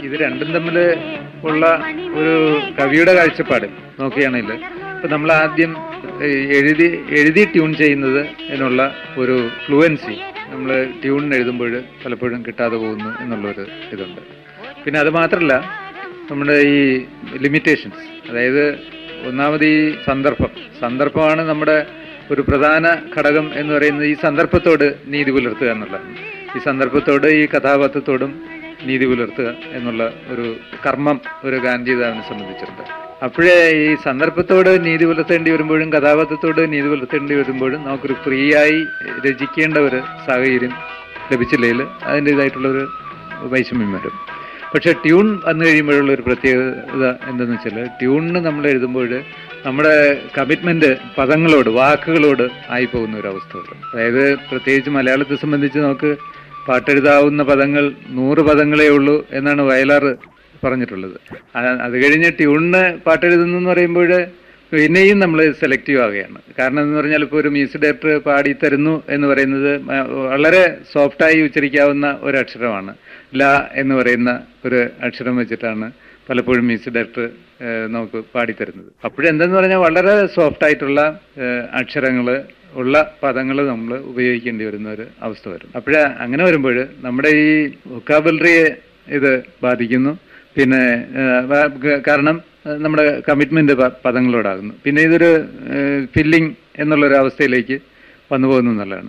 ഇത് രണ്ടും തമ്മിൽ ഉള്ള ഒരു കവിയുടെ കാഴ്ചപ്പാട് നോക്കുകയാണെങ്കിൽ ഇപ്പൊ നമ്മൾ ആദ്യം ഏഹ്, എഴുതി എഴുതി ട്യൂൺ ചെയ്യുന്നത് എന്നുള്ള ഒരു ഫ്ലുവൻസി നമ്മൾ ട്യൂൺ എഴുതുമ്പോൾ പലപ്പോഴും കിട്ടാതെ പോകുന്നു എന്നുള്ളൊരു ഇതുണ്ട് പിന്നെ അത് മാത്രമല്ല നമ്മുടെ ഈ ലിമിറ്റേഷൻസ് അതായത് ഒന്നാമത് ഈ സന്ദർഭം സന്ദർഭമാണ് നമ്മുടെ ഒരു പ്രധാന ഘടകം എന്ന് പറയുന്നത് ഈ സന്ദർഭത്തോട് നീതി പുലർത്തുക എന്നുള്ളതാണ് ഈ സന്ദർഭത്തോട് ഈ കഥാപാത്രത്തോടും നീതി പുലർത്തുക എന്നുള്ള ഒരു കർമ്മം ഒരു ഗാന്ധിതാവിനെ സംബന്ധിച്ചിട്ടുണ്ട് അപ്പോഴേ ഈ സന്ദർഭത്തോട് നീതി പുലർത്തേണ്ടി വരുമ്പോഴും കഥാപാത്രത്തോട് നീതി പുലർത്തേണ്ടി വരുമ്പോഴും നമുക്കൊരു ഫ്രീ ആയി രചിക്കേണ്ട ഒരു സാഹചര്യം ലഭിച്ചില്ലെങ്കിൽ അതിൻ്റെതായിട്ടുള്ള ഒരു വൈഷമ്യം വരും പക്ഷെ ട്യൂൺ വന്നു കഴിയുമ്പോഴുള്ള ഒരു പ്രത്യേകത എന്തെന്ന് വെച്ചാൽ ട്യൂണിന് നമ്മൾ എഴുതുമ്പോൾ നമ്മുടെ കമ്മിറ്റ്മെന്റ് പദങ്ങളോട് വാക്കുകളോട് ആയി പോകുന്ന ഒരു അവസ്ഥ വരും അതായത് പ്രത്യേകിച്ച് മലയാളത്തെ സംബന്ധിച്ച് നമുക്ക് പാട്ടെഴുതാവുന്ന പദങ്ങൾ നൂറ് പദങ്ങളേ ഉള്ളൂ എന്നാണ് വയലാർ പറഞ്ഞിട്ടുള്ളത് ആ- അത് കഴിഞ്ഞ് ട്യൂണിന് പാട്ടെഴുതുന്നു എന്ന് പറയുമ്പോൾ പിന്നെയും നമ്മൾ സെലക്റ്റീവ് ആവുകയാണ് കാരണം എന്ന് പറഞ്ഞാൽ ഇപ്പോൾ ഒരു മ്യൂസിക് ഡയറക്ടർ പാടി തരുന്നു എന്ന് പറയുന്നത് മ- വളരെ സോഫ്റ്റായി ഉച്ചരിക്കാവുന്ന ഒരു അക്ഷരമാണ് ല എന്ന് പറയുന്ന ഒരു അക്ഷരം വെച്ചിട്ടാണ് പലപ്പോഴും മ്യൂസിക് ഡയറക്ടർ നമുക്ക് പാടിത്തരുന്നത് അപ്പോഴെന്തെന്ന് പറഞ്ഞാൽ വളരെ സോഫ്റ്റ് ആയിട്ടുള്ള അക്ഷരങ്ങൾ ഉള്ള പദങ്ങൾ നമ്മൾ ഉപയോഗിക്കേണ്ടി വരുന്ന ഒരു അവസ്ഥ വരും അപ്പോഴ അങ്ങനെ വരുമ്പോൾ നമ്മുടെ ഈ വൊക്കാബിലറിയെ ഇത് ബാധിക്കുന്നു പിന്നെ ഏഹ്, വ- ഗ- കാരണം ഏഹ്, നമ്മുടെ കമ്മിറ്റ്മെന്റ് പദങ്ങളോടാകുന്നു പിന്നെ ഇതൊരു ഫില്ലിംഗ് എന്നുള്ളൊരു അവസ്ഥയിലേക്ക് വന്നു പോകുന്നു എന്നുള്ളതാണ്